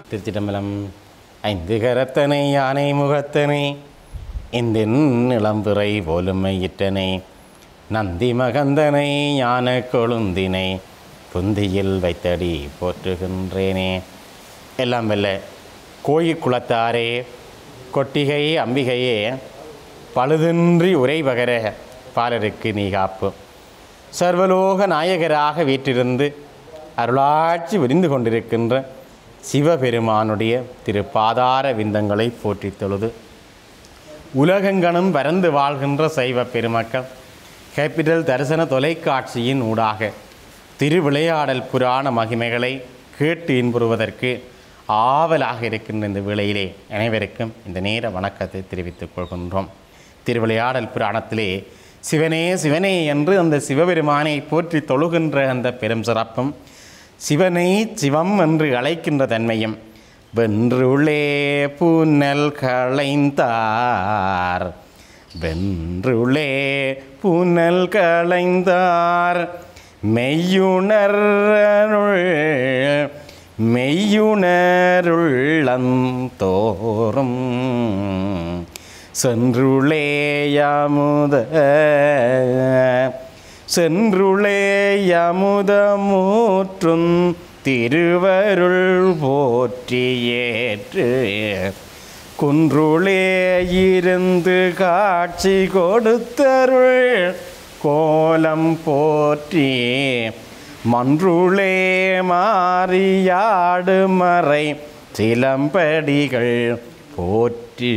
திருச்சிட்டம்பலம் ஐந்து கரத்தனை யானை முகத்தனை இந்த இளம்பிறை போலுமையிட்டனை நந்தி மகந்தனை ஞான கொழுந்தினை புந்தியில் வைத்தடி போற்றுகின்றேனே எல்லாம் வெல்ல கோயில் குளத்தாரே கொட்டிகை அம்பிகையே பழுதின்றி உரைபகர பாலருக்கு நீ காப்பு சர்வலோக நாயகராக வீற்றிருந்து அருளாட்சி விரிந்து கொண்டிருக்கின்ற சிவபெருமானுடைய திரு பாதார விந்தங்களை போற்றித் தொழுது உலகெங்கனும் பரந்து வாழ்கின்ற சைவ பெருமக்கள் கேபிட்டல் தரிசன தொலைக்காட்சியின் ஊடாக திருவிளையாடல் புராண மகிமைகளை கேட்டு இன்புறுவதற்கு ஆவலாக இருக்கின்ற இந்த வேளையிலே அனைவருக்கும் இந்த நேர வணக்கத்தை தெரிவித்துக் கொள்கின்றோம் திருவிளையாடல் புராணத்திலே சிவனே சிவனே என்று அந்த சிவபெருமானை போற்றி தொழுகின்ற அந்த பெரும் சிறப்பும் சிவனை சிவம் என்று அழைக்கின்ற தன்மையும் வென்றுளே புன்னல் களைந்தார் வென்றுளே புனல் களைந்தார் மெய்யுணர் மெய்யுணருள்ளந்தோறும் சென்றுளேயமுத சென்றுளேயமுதமூற்றும் திருவருள் போற்றியேற்று குன்றுளே இருந்து காட்சி கொடுத்தருள் கோலம் போற்றி மன்றுளே மாறியாடு மறை சிலம்படிகள் போற்றி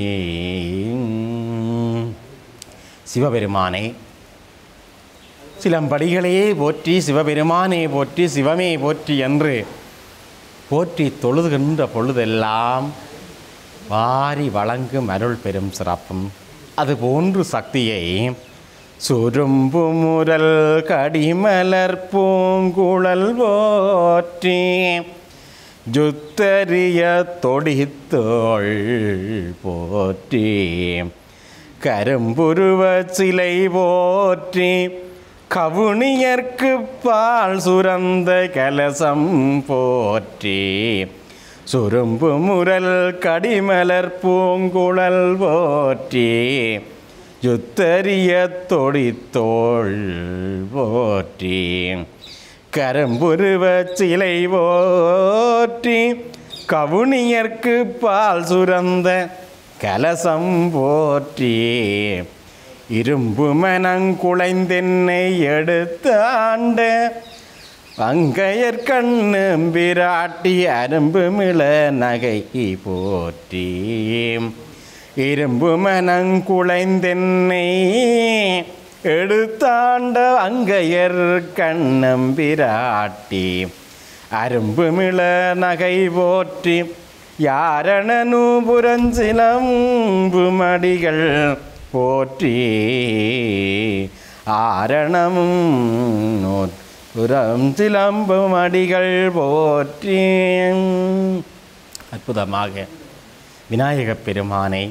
சிவபெருமானை சிலம்படிகளே போற்றி சிவபெருமானே போற்றி சிவமே போற்றி என்று போற்றி தொழுதுகின்ற பொழுதெல்லாம் வாரி வழங்கும் அருள் பெரும் சிறப்பும் அதுபோன்று சக்தியை சுரும்பு முரல் கடிமலர் பூங்குழல் போற்றி ஜுத்தரிய தொடித்தோள் போற்றி கரும்புருவ சிலை போற்றி கவுனியர்க்கு பால் சுரந்த கலசம் போற்றி சுரும்பு முரல் கடிமலர் பூங்குழல் போற்றி யுத்தரிய தொடித்தோள் போற்றி கரும்புருவ சிலை போற்றி கவுனியர்க்கு பால் சுரந்த கலசம் போற்றி இரும்பு மனங்குளைந்தென்னை எடுத்தாண்ட அங்கையர் கண்ணு பிராட்டி அரும்பு மிள நகை போற்றி இரும்பு மனங்குளைந்தென்னை எடுத்தாண்ட அங்கையர் கண்ணம் பிராட்டி அரும்பு மிள நகை போற்றி யாரணனு புரஞ்சிலம்பு மடிகள் போற்றி ஆரணமும் புறம் சிலம்பு மடிகள் போற்றி அற்புதமாக விநாயகப் பெருமானை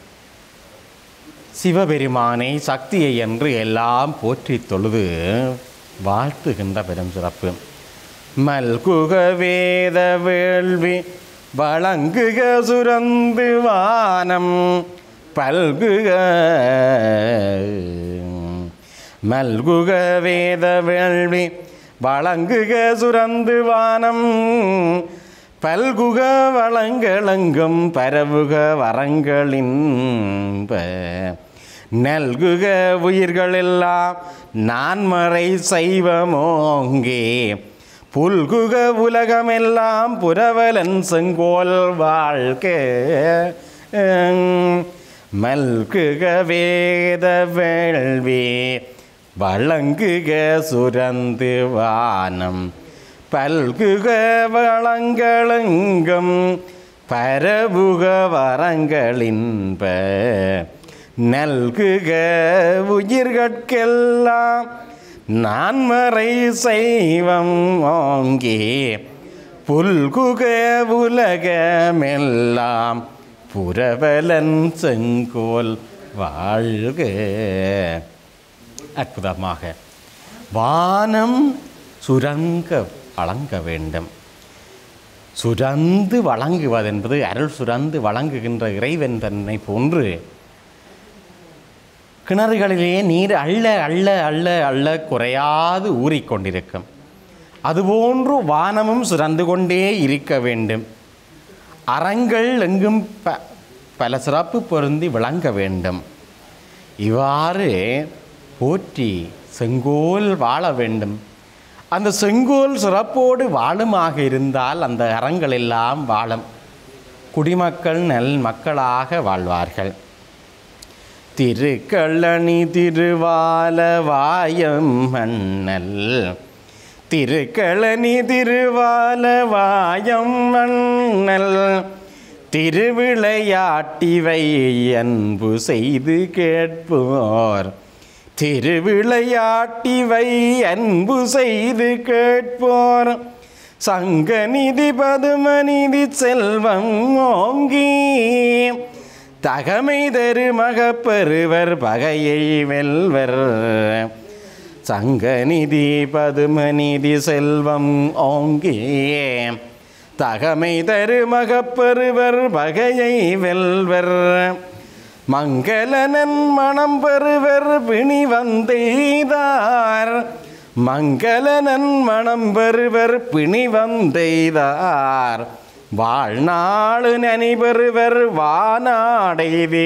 சிவபெருமானை சக்தியை என்று எல்லாம் போற்றி தொழுது வாழ்த்துகின்ற பெரும் சிறப்பு மல்குக வேத வேள்வி வழங்குக சுரந்து வானம் பல்குக மல்குக வேத வேள்வி வழங்குக சுரந்து வானம் பல்குக வளங்களங்கும் பரவுக வரங்களின் நல்குக உயிர்களெல்லாம் நான்மறை செய்வமோங்கே புல்குக உலகமெல்லாம் புரவலன் செங்கோல் வாழ்க மல்குக வேத வேள்வி வழங்குக சுரந்து வானம் பல்குக வளங்களெங்கும் பரவுக வரங்களின்ப நல்குக உயிர்கட்கெல்லாம் நான்மறை செய்வம் ஓங்கே புல்குக உலகமெல்லாம் புரவலன் செங்கோல் வாழ்க அற்புதமாக வானம் சுரங்க வழங்க வேண்டும் சுரந்து வழங்குவது என்பது அருள் சுரந்து வழங்குகின்ற இறைவன் தன்னை போன்று கிணறுகளிலே நீர் அள்ள அள்ள அள்ள அள்ள குறையாது ஊறிக்கொண்டிருக்கும் அதுபோன்று வானமும் சுரந்து கொண்டே இருக்க வேண்டும் அறங்கள் எங்கும் ப பல சிறப்பு பொருந்தி விளங்க வேண்டும் இவ்வாறு போற்றி செங்கோல் வாழ வேண்டும் அந்த செங்கோல் சிறப்போடு வாழுமாக இருந்தால் அந்த அறங்கள் எல்லாம் வாழும் குடிமக்கள் நல் மக்களாக வாழ்வார்கள் திருக்கள்ளணி திருவால வாயம் மன்னல் திருக்களனி திருவால வாயம் மன்னல் திருவிளையாட்டிவை அன்பு செய்து கேட்போர் திருவிளையாட்டிவை அன்பு செய்து கேட்போர் சங்கநிதி பதுமநிதி செல்வம் ஓங்கி தகமை தரு மகப்பெருவர் பகையை வெல்வர் சங்கநிதி பதுமநிதி செல்வம் ஓங்கி தகமை தரு மகப்பெருவர் பகையை வெல்வர் மங்களனன் மணம் பெறுவர் பிணி வந்தெய்தார் மங்களனன் மணம் பெறுவர் பிணி வந்தெய்தார் வாழ்நாளு நனிபெறுவர் வானாடைவே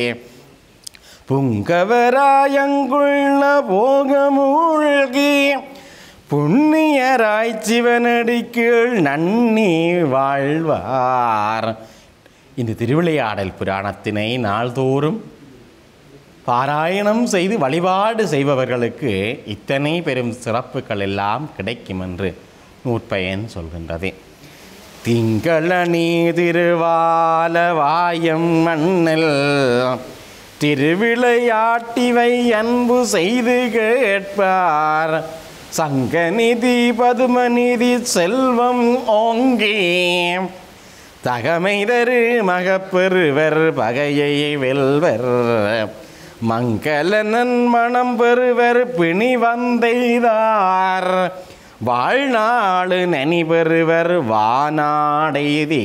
புங்கவராயங்குள்ள போகமூழ்கி புண்ணியராய் சிவனடி கீழ் நன்னி வாழ்வார் இந்த திருவிளையாடல் புராணத்தினை நாள்தோறும் பாராயணம் செய்து வழிபாடு செய்பவர்களுக்கு இத்தனை பெரும் சிறப்புகள் எல்லாம் கிடைக்கும் என்று நூற்பயன் சொல்கின்றது திங்களணி திருவால வாயம் மண்ணில் திருவிளையாட்டிவை அன்பு செய்து கேட்பார் சங்கநிதி பதுமநிதி செல்வம் ஓங்கி தகமை தரு மகப்பெருவர் பகையை வெல்வர் மங்களனன் மணம் பெறுவர் பிணி வந்தெய்தார் வாழ்நாளு நனி பெறுவர் வானாடைதே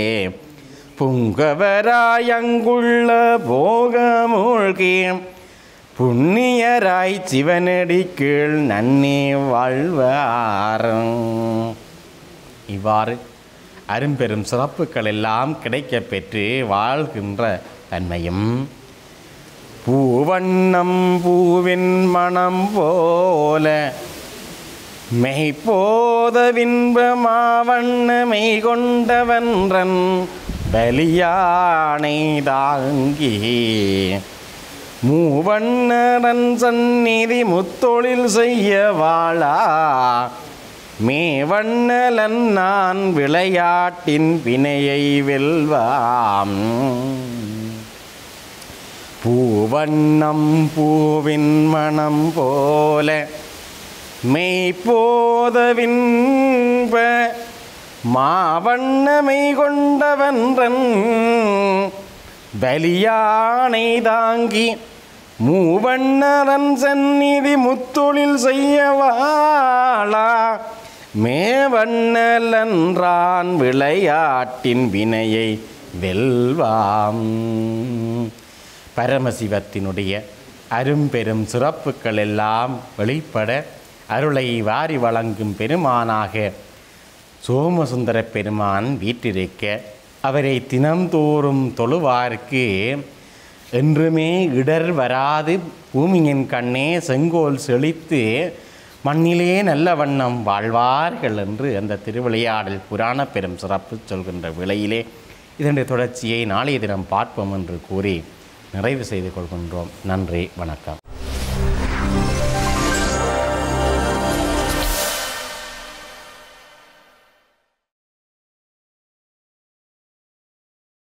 புங்கவராயங்குள்ள போகமூழ்கி புண்ணியராய் சிவனடி கீழ் நன்னி வாழ்வார் இவ்வாறு அரும்பெரும் சிறப்புகள் எல்லாம் கிடைக்கப் பெற்று வாழ்கின்ற தன்மையும் பூவண்ணம் பூவின் மனம் போல மெய்ப்போத வின்பமாவண்ண மெய் கொண்டவன்றன் பலியானை தாங்கி மூவண்ணரன் சந்நிதி முத்தொழில் செய்ய வாழா மேவண்ணலன் நான் விளையாட்டின் வினையை வெல்வாம் பூவண்ணம் பூவின் மனம் போல மெய்ப்போதவின்ப மாவண்ணமை கொண்டவன்றன் பலியானை தாங்கி மூவண்ணரன் சந்நிதி முத்தொழில் செய்ய வாழா மேவண்ணலன்றான் விளையாட்டின் வினையை வெல்வாம் பரமசிவத்தினுடைய அரும்பெரும் சிறப்புகள் எல்லாம் வெளிப்பட அருளை வாரி வழங்கும் பெருமானாக சோமசுந்தர பெருமான் வீற்றிருக்க அவரை தினந்தோறும் தொழுவார்க்கு என்றுமே இடர் வராது பூமியின் கண்ணே செங்கோல் செழித்து மண்ணிலே நல்ல வண்ணம் வாழ்வார்கள் என்று அந்த திருவிளையாடல் புராண பெரும் சிறப்பு சொல்கின்ற விலையிலே இதனுடைய தொடர்ச்சியை நாளைய தினம் பார்ப்போம் என்று கூறி நிறைவு செய்து கொள்கின்றோம் நன்றி வணக்கம்